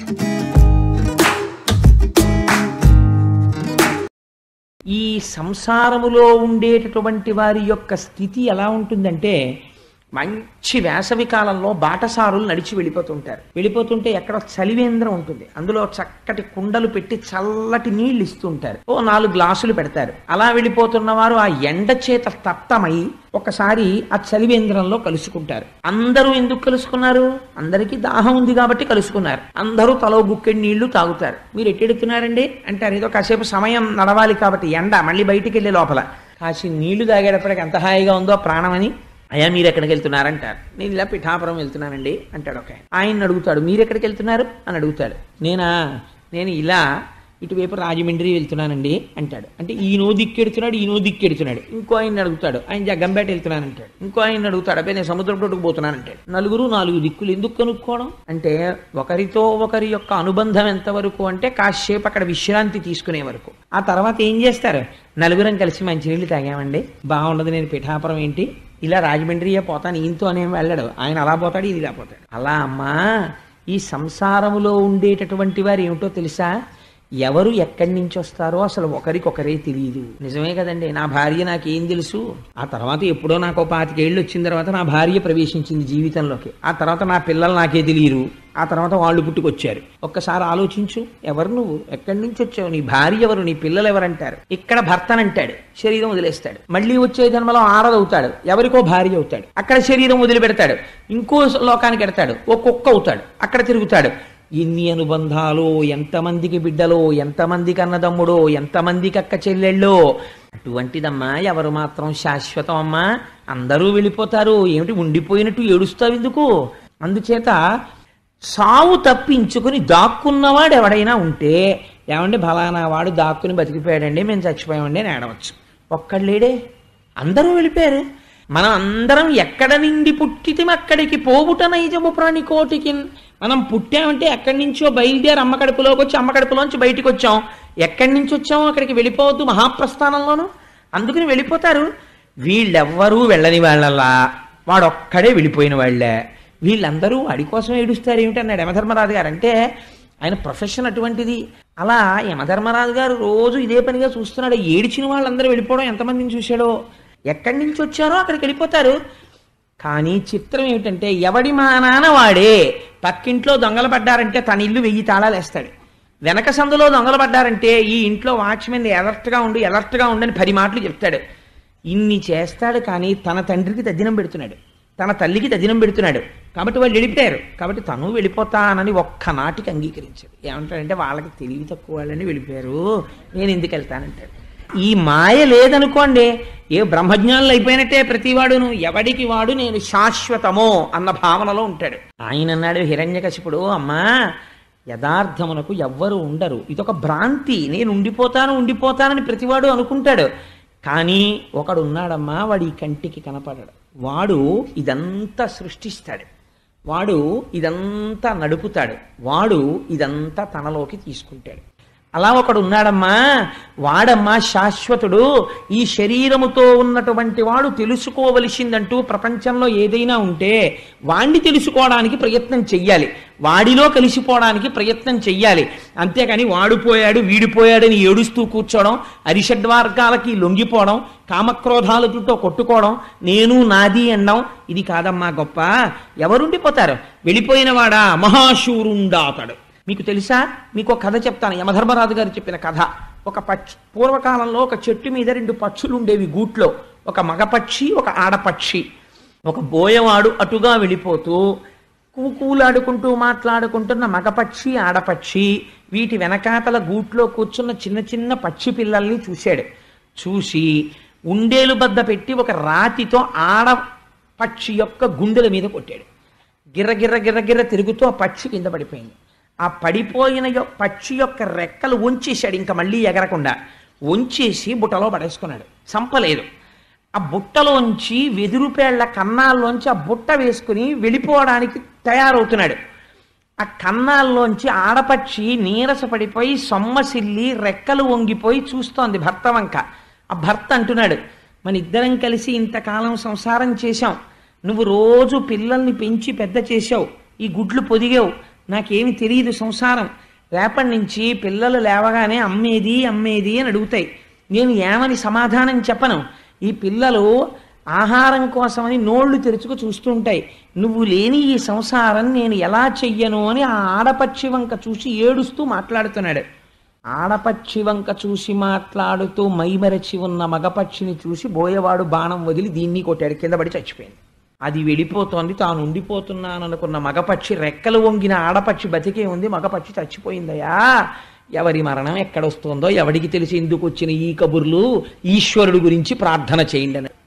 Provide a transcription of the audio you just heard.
ఈ సంసారములో ఉండేటటువంటి వారి యొక్క స్థితి ఎలా ఉంటుందంటే మంచి వేసవి కాలంలో బాటసారులు నడిచి వెళ్ళిపోతుంటారు వెళ్ళిపోతుంటే ఎక్కడ చలివేంద్రం ఉంటుంది అందులో చక్కటి కుండలు పెట్టి చల్లటి నీళ్లు ఇస్తుంటారు ఓ నాలుగు గ్లాసులు పెడతారు అలా వెళ్ళిపోతున్న వారు ఆ ఎండ చేత తప్తమై ఒకసారి ఆ చలివేంద్రంలో కలుసుకుంటారు అందరూ ఎందుకు కలుసుకున్నారు అందరికీ దాహం ఉంది కాబట్టి కలుసుకున్నారు అందరూ తలో గుక్కెడి నీళ్లు తాగుతారు మీరు ఎట్టెడుతున్నారండి అంటారు ఏదో కాసేపు సమయం నడవాలి కాబట్టి ఎండ మళ్ళీ బయటికి వెళ్ళే లోపల కాసి నీళ్లు తాగేటప్పటికి ఎంత హాయిగా ఉందో ప్రాణమని అయ్యా మీరు ఎక్కడికి వెళ్తున్నారంటారు నేను ఇలా పిఠాపురం వెళ్తున్నానండి అంటాడు ఒక ఆయన ఆయన అడుగుతాడు మీరు ఎక్కడికి వెళ్తున్నారు అని అడుగుతాడు నేనా నేను ఇలా ఇటువైపు రాజమండ్రి వెళ్తున్నానండి అంటాడు అంటే ఈయనో దిక్కెడుతున్నాడు ఈయనో దిక్కెడుతున్నాడు ఇంకో ఆయన అడుగుతాడు ఆయన జగ్గంపేట వెళ్తున్నాను అంటాడు ఇంకో ఆయన అడుగుతాడు అబ్బాయి నేను సముద్రం తోటకు పోతున్నాను అంటాడు నలుగురు నాలుగు దిక్కులు ఎందుకు కనుక్కోవడం అంటే ఒకరితో ఒకరి యొక్క అనుబంధం ఎంతవరకు అంటే కాసేపు అక్కడ విశ్రాంతి తీసుకునే వరకు ఆ తర్వాత ఏం చేస్తారు నలుగురం కలిసి మంచినీళ్ళు తాగామండి బాగుండదు నేను పిఠాపురం ఏంటి ఇలా రాజమండ్రియే పోతాను ఈయనతో అనేం వెళ్ళాడు ఆయన అలా పోతాడు ఈయన ఇలా పోతాడు అలా అమ్మా ఈ సంసారములో ఉండేటటువంటి వారు ఏమిటో తెలుసా ఎవరు ఎక్కడి నుంచి వస్తారో అసలు ఒకరికొకరే తెలియదు నిజమే కదండి నా భార్య నాకేం తెలుసు ఆ తర్వాత ఎప్పుడో నాకు ఓ పాతికేళ్ళు వచ్చిన తర్వాత నా భార్య ప్రవేశించింది జీవితంలోకి ఆ తర్వాత నా పిల్లలు నాకే తెలియరు ఆ తర్వాత వాళ్ళు పుట్టుకొచ్చారు ఒక్కసారి ఆలోచించు ఎవరు నువ్వు ఎక్కడి నుంచి వచ్చావు నీ భార్య ఎవరు నీ పిల్లలు ఎవరంటారు ఇక్కడ భర్తనంటాడు శరీరం వదిలేస్తాడు మళ్ళీ వచ్చే జన్మలో ఆరదవుతాడు ఎవరికో భార్య అవుతాడు అక్కడ శరీరం వదిలిపెడతాడు ఇంకో లోకానికి ఎడతాడు ఓ కుక్క అవుతాడు అక్కడ తిరుగుతాడు ఎన్ని అనుబంధాలు ఎంతమందికి బిడ్డలో ఎంతమందికి అన్నదమ్ముడో ఎంతమందికి అక్క చెల్లెళ్ళో అటువంటిదమ్మా ఎవరు మాత్రం శాశ్వతం అమ్మా అందరూ వెళ్ళిపోతారు ఏమిటి ఉండిపోయినట్టు ఏడుస్తావు ఎందుకు అందుచేత సావు తప్పించుకుని దాక్కున్నవాడు ఎవడైనా ఉంటే ఏమండి ఫలానా వాడు దాక్కుని బతికిపోయాడండి మేము చచ్చిపోయామండి అని ఏడవచ్చు ఒక్కళ్ళేడే అందరూ వెళ్ళిపోయారు మనం అందరం ఎక్కడ నిండి పుట్టితిం అక్కడికి పోవుట నైజము ప్రాణికోటికి మనం పుట్టామంటే ఎక్కడి నుంచో బయలుదేరి అమ్మ కడుపులోకి వచ్చి అమ్మ కడుపులోంచి బయటికి వచ్చాం ఎక్కడి నుంచి వచ్చామో అక్కడికి వెళ్ళిపోవద్దు మహాప్రస్థానంలోను అందుకని వెళ్ళిపోతారు వీళ్ళెవ్వరూ వెళ్ళని వాళ్ళలా వాడొక్కడే వెళ్ళిపోయిన వాళ్ళే వీళ్ళందరూ వాడి కోసం ఏడుస్తారు ఏమిటన్నాడు యమధర్మరాజు గారు అంటే ఆయన ప్రొఫెషన్ అటువంటిది అలా యమధర్మరాజు గారు రోజు ఇదే పనిగా చూస్తున్నాడు ఏడిచిన వాళ్ళందరూ వెళ్ళిపోవడం ఎంతమందిని చూశాడో ఎక్కడి నుంచి వచ్చారో అక్కడికి వెళ్ళిపోతారు కానీ చిత్రం ఏమిటంటే ఎవడి మా నాన్న వాడే పక్కింట్లో దొంగలు పడ్డారంటే తన ఇల్లు వెయ్యి తాళాలు వేస్తాడు వెనక సందులో దొంగలు పడ్డారంటే ఈ ఇంట్లో వాచ్మెన్ ఎలర్ట్గా ఉండి ఎలర్ట్గా ఉండని పది మాటలు చెప్తాడు ఇన్ని చేస్తాడు కానీ తన తండ్రికి తద్దినం పెడుతున్నాడు తన తల్లికి తద్దినం పెడుతున్నాడు కాబట్టి వాళ్ళు వెళ్ళిపోయారు కాబట్టి తను వెళ్ళిపోతానని ఒక్క నాటికి అంగీకరించాడు ఏమంటాడంటే వాళ్ళకి తెలివి తక్కువ వాళ్ళని వెళ్ళిపోయారు నేను ఎందుకు వెళ్తానంటాడు ఈ మాయ లేదనుకోండి ఏ బ్రహ్మజ్ఞానులు అయిపోయినట్టే ప్రతివాడును ఎవడికి వాడు నేను శాశ్వతమో అన్న భావనలో ఉంటాడు ఆయన అన్నాడు హిరణ్యకశిపుడు అమ్మా యథార్థమునకు ఎవ్వరు ఉండరు ఇదొక భ్రాంతి నేను ఉండిపోతాను ఉండిపోతానని ప్రతివాడు అనుకుంటాడు కానీ ఒకడు ఉన్నాడమ్మా వాడు ఈ కంటికి కనపడడు వాడు ఇదంతా సృష్టిస్తాడు వాడు ఇదంతా నడుపుతాడు వాడు ఇదంతా తనలోకి తీసుకుంటాడు అలా ఒకడు ఉన్నాడమ్మా వాడమ్మా శాశ్వతుడు ఈ శరీరముతో ఉన్నటువంటి వాడు తెలుసుకోవలసిందంటూ ప్రపంచంలో ఏదైనా ఉంటే వాణ్ణి తెలుసుకోవడానికి ప్రయత్నం చెయ్యాలి వాడిలో కలిసిపోవడానికి ప్రయత్నం చెయ్యాలి అంతేకాని వాడిపోయాడు వీడిపోయాడని ఏడుస్తూ కూర్చోవడం అరిషడ్వార్గాలకి లొంగిపోవడం కామక్రోధాలతో కొట్టుకోవడం నేను నాది అనడం ఇది కాదమ్మా గొప్ప ఎవరుండిపోతారు వెళ్ళిపోయిన వాడా మహాశూరుండా అతడు మీకు తెలుసా మీకు ఒక కథ చెప్తాను యమధర్మరాజు గారు చెప్పిన కథ ఒక పక్షి పూర్వకాలంలో ఒక చెట్టు మీద రెండు పక్షులు ఉండేవి గూట్లో ఒక మగపక్షి ఒక ఆడపక్షి ఒక బోయవాడు అటుగా వెళ్ళిపోతూ కూకూలాడుకుంటూ మాట్లాడుకుంటున్న మగపక్షి ఆడపక్షి వీటి వెనకాతల గూట్లో కూర్చున్న చిన్న చిన్న పక్షి పిల్లల్ని చూశాడు చూసి ఉండేలు బద్ద పెట్టి ఒక రాతితో ఆడపక్షి యొక్క గుండెల మీద కొట్టాడు గిర్ర గిర్ర గిర్ర గిర్ర తిరుగుతూ ఆ పక్షి కింద పడిపోయింది ఆ పడిపోయిన యొ- పక్షి యొక్క రెక్కలు వంచేశాడు ఇంకా మళ్ళీ ఎగరకుండా వంచేసి బుట్టలో పడేసుకున్నాడు చంపలేదు ఆ బుట్టలోంచి వెదురుపేళ్ల కన్నాల్లోంచి ఆ బుట్ట వేసుకుని వెళ్ళిపోవడానికి తయారవుతున్నాడు ఆ కన్నాల్లోంచి ఆడపక్షి నీరస పడిపోయి సొమ్మసిల్లి రెక్కలు వంగిపోయి చూస్తోంది భర్త వంక ఆ భర్త అంటున్నాడు మన ఇద్దరం కలిసి ఇంతకాలం సంసారం చేశాం నువ్వు రోజు పిల్లల్ని పెంచి పెద్ద చేశావు ఈ గుడ్లు పొదిగావు నాకేమి తెలియదు సంసారం రేపటి నుంచి పిల్లలు లేవగానే అమ్మేది అమ్మేది అని అడుగుతాయి నేను ఏమని సమాధానం చెప్పను ఈ పిల్లలు ఆహారం కోసమని నోళ్లు తెరుచుకు చూస్తుంటాయి నువ్వు లేని ఈ సంసారం నేను ఎలా చెయ్యను అని ఆ ఆడపక్షి వంక చూసి ఏడుస్తూ మాట్లాడుతున్నాడు ఆడపక్షి వంక చూసి మాట్లాడుతూ మైమరచి ఉన్న మగపక్షిని చూసి బోయవాడు బాణం వదిలి దీన్ని కొట్టాడు కింద పడి చచ్చిపోయింది అది వెళ్ళిపోతోంది తాను ఉండిపోతున్నాను అనుకున్న మగపక్షి రెక్కలు వంగిన ఆడపక్షి బతికే ఉంది మగపక్షి చచ్చిపోయిందయ్యా ఎవరి మరణం ఎక్కడొస్తుందో ఎవడికి తెలిసి ఎందుకు వచ్చిన ఈ కబుర్లు ఈశ్వరుడు గురించి ప్రార్థన చేయండి అని